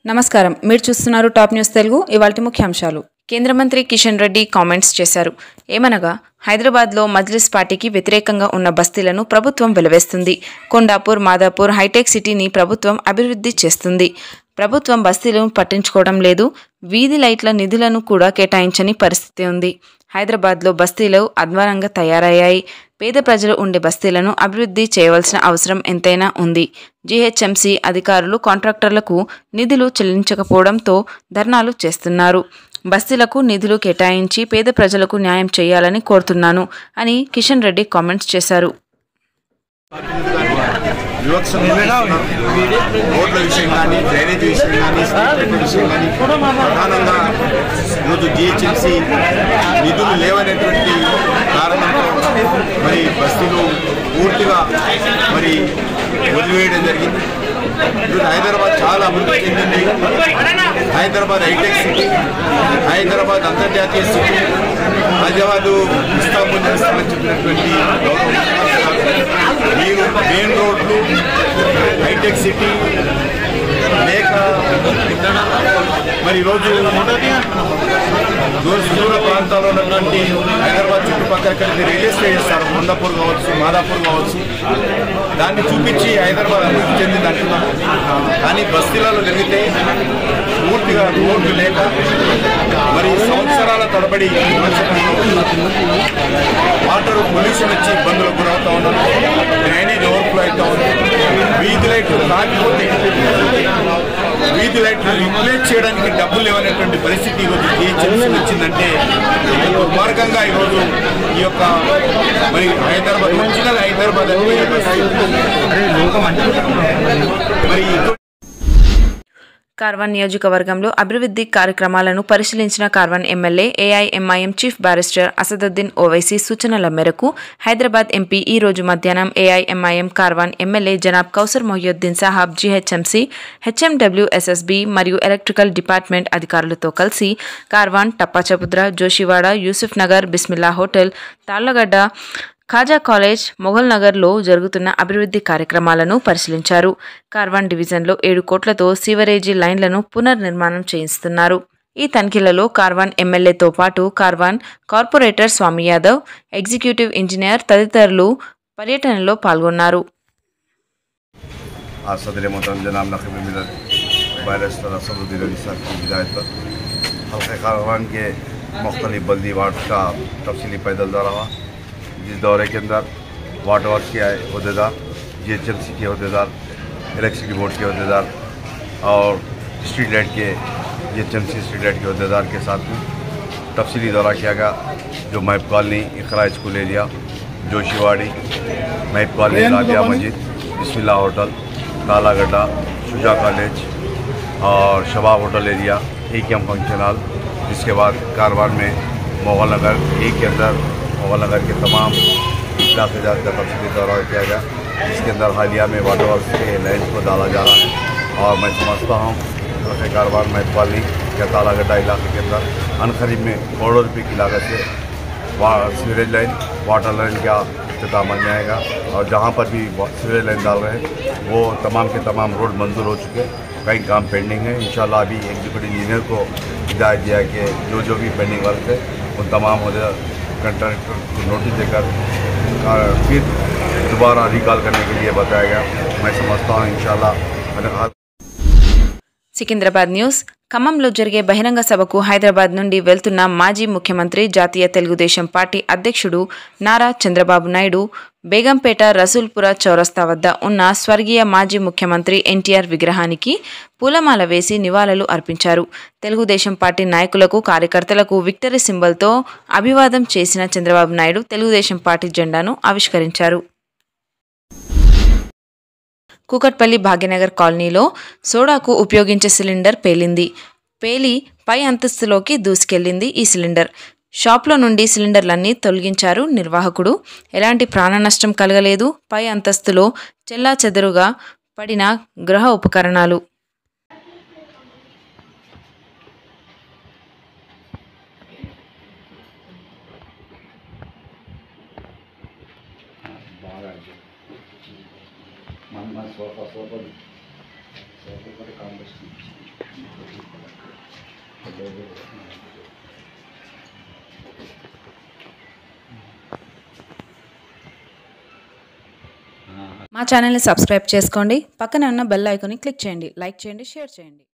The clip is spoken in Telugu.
నమస్కారం మీరు చూస్తున్నారు టాప్ న్యూస్ తెలుగు ఇవాల్టి ముఖ్యాంశాలు కేంద్ర మంత్రి కిషన్ రెడ్డి కామెంట్స్ చేశారు ఏమనగా హైదరాబాద్లో మజ్లిస్ పార్టీకి వ్యతిరేకంగా ఉన్న బస్తీలను ప్రభుత్వం వెలివేస్తుంది కొండాపూర్ మాదాపూర్ హైటెక్ సిటీని ప్రభుత్వం అభివృద్ధి చేస్తుంది ప్రభుత్వం బస్తీలను పట్టించుకోవడం లేదు వీధి లైట్ల నిధులను కూడా కేటాయించని పరిస్థితి ఉంది హైదరాబాద్లో బస్తీలు అధ్వానంగా తయారయ్యాయి పేద ప్రజలు ఉండే బస్తీలను అభివృద్ధి చేయవలసిన అవసరం ఎంతైనా ఉంది జీహెచ్ఎంసీ అధికారులు కాంట్రాక్టర్లకు నిధులు చెల్లించకపోవడంతో ధర్నాలు చేస్తున్నారు బస్తీలకు నిధులు కేటాయించి పేద ప్రజలకు న్యాయం చేయాలని కోరుతున్నాను అని కిషన్ రెడ్డి కామెంట్స్ చేశారు వివక్ష రోడ్ల విషయం కానీ డ్రైనేజ్ విషయం కానీ స్ట్రీట్ విషయం కానీ ప్రధానంగా ఈరోజు జిహెచ్ఎంసీ నిధులు లేవనేటువంటి కారణంతో మరి బస్తీలు పూర్తిగా మరి వదిలివేయడం జరిగింది ఈరోజు హైదరాబాద్ చాలా అభివృద్ధి చెందింది హైదరాబాద్ హైటెక్ సిటీ హైదరాబాద్ అంతర్జాతీయ సిటీ హైదరాబాద్ ఇస్తాంబుల్ చేస్తామని చెప్పినటువంటి గౌరవ ముఖ్యమంత్రి గారు మీరు మెయిన్ రోడ్లు హైటెక్ సిటీ లేక మరి ఈరోజు దూర సుదూర ప్రాంతాల్లో ఉన్నటువంటి హైదరాబాద్ చుట్టుపక్కల కలిసి రియల్ ఎస్టేట్ చేస్తారు కొండాపూర్ కావచ్చు మాదాపూర్ కావచ్చు దాన్ని చూపించి హైదరాబాద్ అభివృద్ధి చెందింది అంటున్నారు కానీ బస్తీలలో జరిగితే పూర్తిగా రోడ్లు లేక మరి సంవత్సరాల తరబడి వాటర్ పొల్యూషన్ వచ్చి ఇబ్బందులకు గురవుతా ఉన్నారు డ్రైనేజ్ ఓవర్ఫ్లో అవుతా ఉంది వీధి లైట్లు కాకపోతే వీధి లైట్లు రిప్లేస్ చేయడానికి డబ్బులు లేవనేటువంటి పరిస్థితి ఈరోజు జిహెచ్ఎంసీ వచ్చిందంటే ఇది దుర్మార్గంగా ఈరోజు ఈ యొక్క మరి హైదరాబాద్ ఒరిజినల్ హైదరాబాద్ అంటే మరి కార్వాన్ నియోజకవర్గంలో అభివృద్ధి కార్యక్రమాలను పరిశీలించిన Karwan MLA AIMIM chief barrister Asaduddin Owaisi సూచనల మేరకు హైదరాబాద్ ఎంపీ ఈ రోజు మధ్యాహ్నం ఏఐఎంఐఎం కార్వాన్ ఎమ్మెల్యే జనాబ్ కౌసర్ మొహియుద్దీన్ సాహాబ్ జీహెచ్ఎంసీ హెచ్ఎండబ్ల్యూఎస్ఎస్బి మరియు ఎలక్ట్రికల్ డిపార్ట్మెంట్ అధికారులతో కలిసి కార్వాన్ టప్పాచపుద్ర జోషివాడ యూసుఫ్ నగర్ బిస్మిల్లా హోటల్ తాళ్లగడ్డ ఖాజా కాలేజ్ మొఘల్ నగర్లో జరుగుతున్న అభివృద్ధి కార్యక్రమాలను పరిశీలించారు కార్వాన్ డివిజన్లో ఏడు కోట్లతో సీవరేజీ లైన్లను పునర్నిర్మాణం చేయిస్తున్నారు ఈ తనిఖీలలో కార్వాన్ ఎమ్మెల్యేతో పాటు Karwan corporator Swamy Yadav executive engineer తదితరులు పర్యటనలో పాల్గొన్నారు आज सदर मोहतरम जनाब नकीब मिलत बैरिस्टर असदुद्दीन अली साहब की हिदायत पर हल्के कारवान के मुख्तलिफ बल्दी वार्ड का तफसीली पैदल दौरा हुआ जिस दौरे के अंदर वार्ड वार्ड के आए अहदेदार जी एच एम सी के अहदेदार इलेक्ट्रिसिटी बोर्ड के अहदेदार और स्ट्रीट लाइट के G H M C street light के अहदेदार के साथ में तफसीली दौरा किया गया जो Mahboob colony Iqra school area Joshiwadi Mahboob colony Rabia मस्जिद बिस्मिल्ला होटल कालागड्डा शुजा कॉलेज और शबाब होटल एरिया एक एम फंक्शन हॉल जिसके बाद कारवान में मोगल नगर एक के अंदर मोगल नगर के तमाम इलाके जात का तफसीली दौरा किया गया जिसके अंदर हालिया में वाटर वर्क के लाइन को डाला जा रहा है और मैं समझता हूँ कि कारवान में कॉलोनी या तालागड्डा इलाके के अंदर अनखरीब में करोड़ों रुपये की लागत से वा सीवरेज लाइन वाटर लाइन का इख्ताम बन जाएगा और जहाँ पर भी वा- सीवरेज लाइन डाल रहे हैं वो तमाम के तमाम रोड मंजूर हो चुके हैं कई काम पेंडिंग है इंशाल्लाह अभी एग्जीक्यूटिव इंजीनियर को हिदायत दिया है कि जो जो भी पेंडिंग वर्क है उन तमाम हो जाए कंट्रैक्टर को नोटिस देकर आ, फिर दोबारा रिकॉल करने के लिए बताया गया मैं समझता हूँ इंशाल्लाह मैंने कहा సికింద్రాబాద్ న్యూస్ ఖమ్మంలో జరిగే బహిరంగ సభకు హైదరాబాద్ నుండి వెళ్తున్న మాజీ ముఖ్యమంత్రి జాతీయ తెలుగుదేశం పార్టీ అధ్యక్షుడు నారా చంద్రబాబు నాయుడు బేగంపేట రసూల్పుర చౌరస్తా వద్ద ఉన్న స్వర్గీయ మాజీ ముఖ్యమంత్రి ఎన్టీఆర్ విగ్రహానికి పూలమాల వేసి నివాళులు అర్పించారు తెలుగుదేశం పార్టీ నాయకులకు కార్యకర్తలకు విక్టరీ సింబల్తో అభివాదం చేసిన చంద్రబాబు నాయుడు తెలుగుదేశం పార్టీ జెండాను ఆవిష్కరించారు కూకట్పల్లి భాగ్యనగర్ కాలనీలో సోడాకు ఉపయోగించే సిలిండర్ పేలింది పేలి పై అంతస్తులోకి దూసుకెళ్లింది ఈ సిలిండర్ షాప్లో నుండి సిలిండర్లన్నీ తొలగించారు నిర్వాహకుడు ఎలాంటి ప్రాణ నష్టం కలగలేదు పై అంతస్తులో చెల్లా చెదరుగా పడిన గృహ ఉపకరణాలు మన సోఫా సోఫా సోఫా కూడా కాంపిటీషన్ మా ఛానల్ని సబ్స్క్రైబ్ చేసుకోండి పక్కన ఉన్న బెల్ ఐకాన్ని క్లిక్ చేయండి లైక్ చేయండి షేర్ చేయండి